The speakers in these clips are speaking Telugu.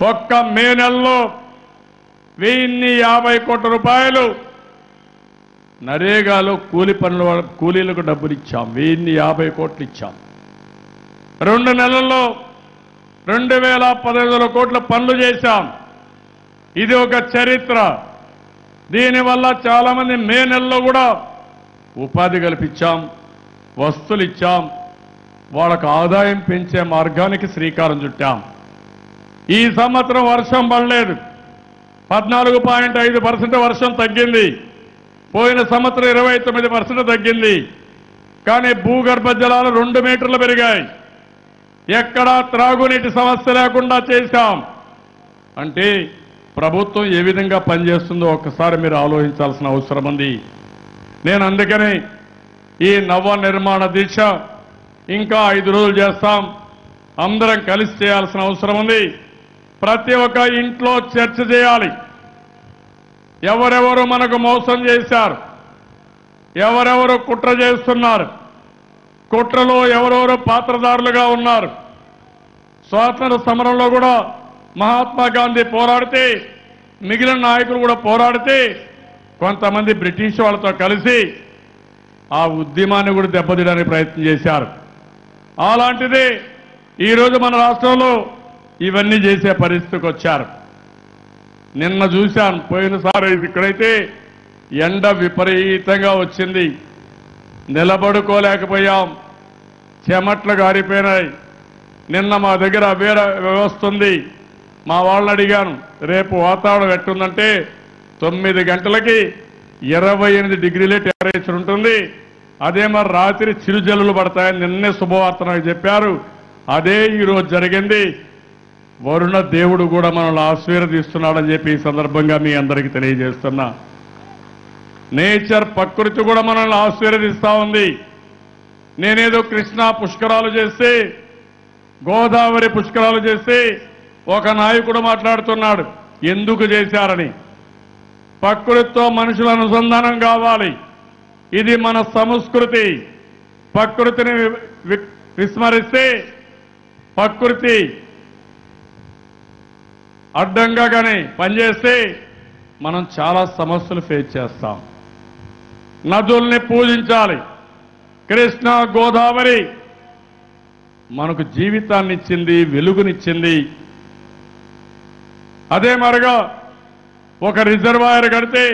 ఒక్క మే నెలలో వెయ్యిన్ని యాభై కోట్ల రూపాయలు నరేగాలో కూలి పనుల వాళ్ళ- కూలీలకు డబ్బులు ఇచ్చాం వెయ్యిన్ని యాభై కోట్లు ఇచ్చాం రెండు నెలల్లో రెండు వేల పదహైదు వందల కోట్ల పనులు చేశాం ఇది ఒక చరిత్ర దీనివల్ల చాలామంది మే నెలలో కూడా ఉపాధి కల్పించాం వస్తువులు ఇచ్చాం వాళ్ళకు ఆదాయం పెంచే మార్గానికి శ్రీకారం చుట్టాం ఈ సంవత్సరం వర్షం పడలేదు పద్నాలుగు పాయింట్ ఐదు పర్సెంట్ వర్షం తగ్గింది పోయిన సంవత్సరం ఇరవై తొమ్మిది పర్సెంట్ తగ్గింది కానీ భూగర్భ జలాలు రెండు మీటర్లు పెరిగాయి ఎక్కడా త్రాగునీటి సమస్య లేకుండా చేశాం అంటే ప్రభుత్వం ఏ విధంగా పనిచేస్తుందో ఒక్కసారి మీరు ఆలోచించాల్సిన అవసరం ఉంది నేను అందుకని ఈ నవ నిర్మాణ దీక్ష ఇంకా ఐదు రోజులు చేస్తాం అందరం కలిసి చేయాల్సిన అవసరం ఉంది ప్రతి ఒక్క ఇంట్లో చర్చ చేయాలి ఎవరెవరు మనకు మోసం చేశారు ఎవరెవరు కుట్ర చేస్తున్నారు కుట్రలో ఎవరెవరు పాత్రదారులుగా ఉన్నారు స్వాతంత్ర సమరంలో కూడా మహాత్మా గాంధీ పోరాడితే మిగిలిన నాయకులు కూడా పోరాడితే కొంతమంది బ్రిటిష్ వాళ్ళతో కలిసి ఆ ఉద్యమాన్ని కూడా దెబ్బతీయడానికి ప్రయత్నం చేశారు అలాంటిది ఈరోజు మన రాష్ట్రంలో ఇవన్నీ చేసే పరిస్థితికి వచ్చారు నిన్న చూశాను పోయినసారి ఇక్కడైతే ఎండ విపరీతంగా వచ్చింది నిలబడుకోలేకపోయాం చెమట్లు గారిపోయినాయి నిన్న మా దగ్గర వేరే వ్యవస్థ ఉంది మా వాళ్ళని అడిగాను రేపు వాతావరణం ఎట్టుందంటే తొమ్మిది గంటలకి ఇరవై ఎనిమిది డిగ్రీలే టెంపరేచర్ ఉంటుంది అదే మరి రాత్రి చిరుజల్లులు పడతాయని నిన్నే శుభవార్త నాకు చెప్పారు అదే ఈరోజు జరిగింది వరుణ దేవుడు కూడా మనల్ని ఆశీర్వదిస్తున్నాడని చెప్పి ఈ సందర్భంగా మీ అందరికీ తెలియజేస్తున్నా నేచర్ ప్రకృతి కూడా మనల్ని ఆశీర్వదిస్తా ఉంది నేనేదో కృష్ణా పుష్కరాలు చేస్తే గోదావరి పుష్కరాలు చేస్తే ఒక నాయకుడు మాట్లాడుతున్నాడు ఎందుకు చేశారని ప్రకృతితో మనుషుల అనుసంధానం కావాలి ఇది మన సంస్కృతి ప్రకృతిని వి- వి- విస్మరిస్తే ప్రకృతి అడ్డంగా కానీ పనిచేస్తే మనం చాలా సమస్యలు ఫేస్ చేస్తాం నదుల్ని పూజించాలి కృష్ణ గోదావరి మనకు జీవితాన్ని ఇచ్చింది వెలుగునిచ్చింది అదే మరిగా ఒక రిజర్వాయర్ కడితే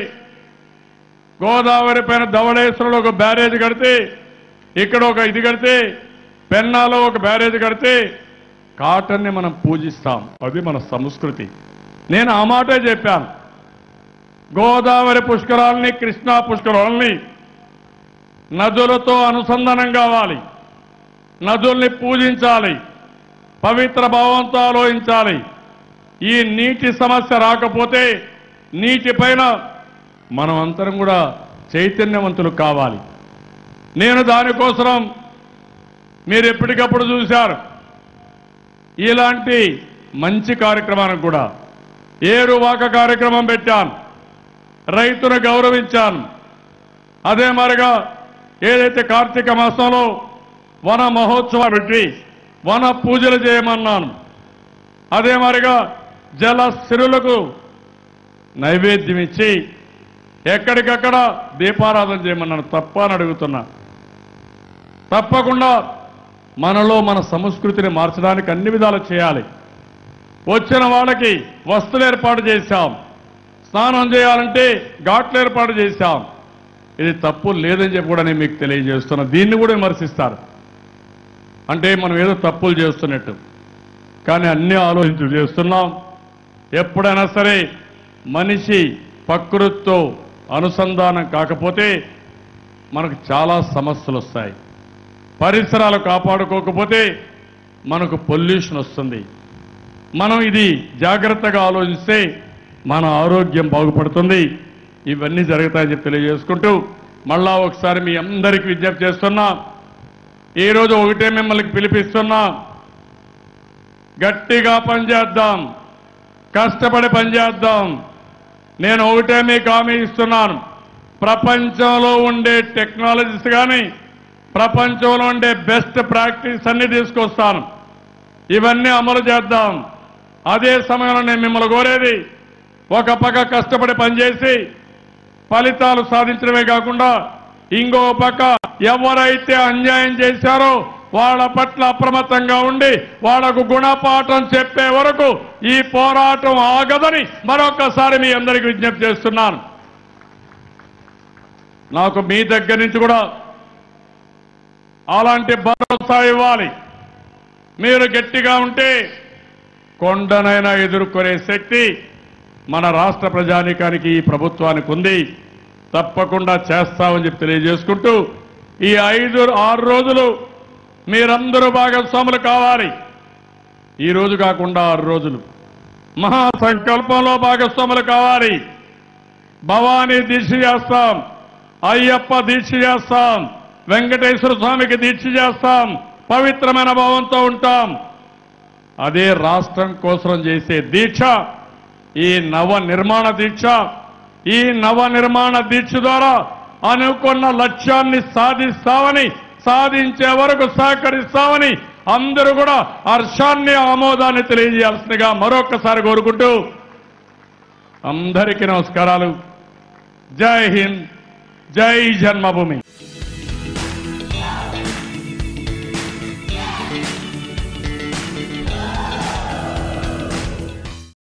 గోదావరి పైన ధవళేశ్వరంలో ఒక బ్యారేజ్ కడితే ఇక్కడ ఒక ఇది కడితే పెన్నాలో ఒక బ్యారేజ్ కడితే కాటన్ని మనం పూజిస్తాం అది మన సంస్కృతి నేను ఆ మాటే చెప్పాను గోదావరి పుష్కరాల్ని కృష్ణా పుష్కరాల్ని నదులతో అనుసంధానం కావాలి నదుల్ని పూజించాలి పవిత్ర భావంతో ఆలోచించాలి ఈ నీటి సమస్య రాకపోతే నీటిపైన మనం అందరం కూడా చైతన్యవంతులు కావాలి నేను దానికోసం మీరు ఎప్పటికప్పుడు చూశారు ఇలాంటి మంచి కార్యక్రమానికి కూడా ఏరువాక కార్యక్రమం పెట్టాను రైతును గౌరవించాను అదే మరిగా ఏదైతే కార్తీక మాసంలో వన మహోత్సవం పెట్టి వన పూజలు చేయమన్నాను అదే మరిగా జల సిరులకు నైవేద్యం ఇచ్చి ఎక్కడికక్కడ దీపారాధన చేయమన్నాను తప్ప అని అడుగుతున్నా తప్పకుండా మనలో మన సంస్కృతిని మార్చడానికి అన్ని విధాలు చేయాలి వచ్చిన వాళ్ళకి వస్తువులు ఏర్పాటు చేశాం స్నానం చేయాలంటే ఘాట్లు ఏర్పాటు చేశాం ఇది తప్పు లేదని చెప్పి కూడా నేను మీకు తెలియజేస్తున్నా దీన్ని కూడా విమర్శిస్తారు అంటే మనం ఏదో తప్పులు చేస్తున్నట్టు కానీ అన్ని ఆలోచించి చేస్తున్నాం ఎప్పుడైనా సరే మనిషి ప్రకృతితో అనుసంధానం కాకపోతే మనకు చాలా సమస్యలు వస్తాయి పరిసరాలు కాపాడుకోకపోతే మనకు పొల్యూషన్ వస్తుంది మనం ఇది జాగ్రత్తగా ఆలోచిస్తే మన ఆరోగ్యం బాగుపడుతుంది ఇవన్నీ జరుగుతాయని చెప్పి తెలియజేసుకుంటూ మళ్ళా ఒకసారి మీ అందరికీ విజ్ఞప్తి చేస్తున్నా ఈరోజు ఒకటే మిమ్మల్ని పిలిపిస్తున్నా గట్టిగా పనిచేద్దాం కష్టపడి పనిచేద్దాం నేను ఒకటే మీకు హామీ ఇస్తున్నాను ప్రపంచంలో ఉండే టెక్నాలజీస్ కానీ ప్రపంచంలో ఉండే బెస్ట్ ప్రాక్టీస్ అన్ని తీసుకొస్తాను ఇవన్నీ అమలు చేద్దాం అదే సమయంలో నేను మిమ్మల్ని కోరేది ఒక పక్క కష్టపడి పనిచేసి ఫలితాలు సాధించడమే కాకుండా ఇంకో పక్క ఎవరైతే అన్యాయం చేశారో వాళ్ళ పట్ల అప్రమత్తంగా ఉండి వాళ్లకు గుణపాఠం చెప్పే వరకు ఈ పోరాటం ఆగదని మరొకసారి మీ అందరికీ విజ్ఞప్తి చేస్తున్నాను నాకు మీ దగ్గర నుంచి కూడా అలాంటి భరోసా ఇవ్వాలి మీరు గట్టిగా ఉంటే కొండనైనా ఎదుర్కొనే శక్తి మన రాష్ట్ర ప్రజానీకానికి ఈ ప్రభుత్వానికి ఉంది తప్పకుండా చేస్తామని చెప్పి తెలియజేసుకుంటూ ఈ ఐదు ఆరు రోజులు మీరందరూ భాగస్వాములు కావాలి ఈ రోజు కాకుండా ఆరు రోజులు మహాసంకల్పంలో భాగస్వాములు కావాలి భవానీ దీక్ష చేస్తాం అయ్యప్ప దీక్ష చేస్తాం వెంకటేశ్వర స్వామికి దీక్ష చేస్తాం పవిత్రమైన భావంతో ఉంటాం అదే రాష్ట్రం కోసం చేసే దీక్ష ఈ నవ నిర్మాణ దీక్ష ఈ నవ నిర్మాణ దీక్ష ద్వారా అనుకున్న లక్ష్యాన్ని సాధిస్తామని సాధించే వరకు సహకరిస్తామని అందరూ కూడా హర్షాన్ని ఆమోదాన్ని తెలియజేయాల్సిందిగా మరొకసారి కోరుకుంటూ అందరికీ నమస్కారాలు జై హింద్ జై జన్మభూమి